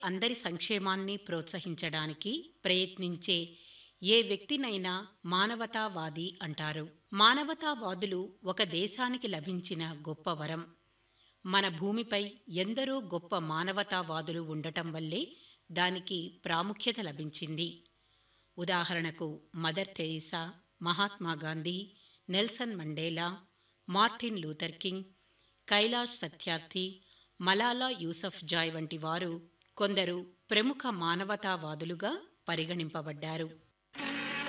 అందరి సంక్షేమాన్ని ప్రోత్సహించడానికి ప్రయత్నించే ఏ వ్యక్తినైనా మానవతావాది అంటారు మానవతావాదులు ఒక దేశానికి లభించిన గొప్ప వరం మన భూమిపై ఎందరో గొప్ప మానవతావాదులు ఉండటం వల్లే దానికి ప్రాముఖ్యత లభించింది ఉదాహరణకు Mother Teresa Mahatma Gandhi Nelson Mandela Martin Luther King Kailash Satyarthi Malala Yousafzai వంటి వారు కొందరు ప్రముఖ మానవతావాదులుగా పరిగణింపబడ్డారు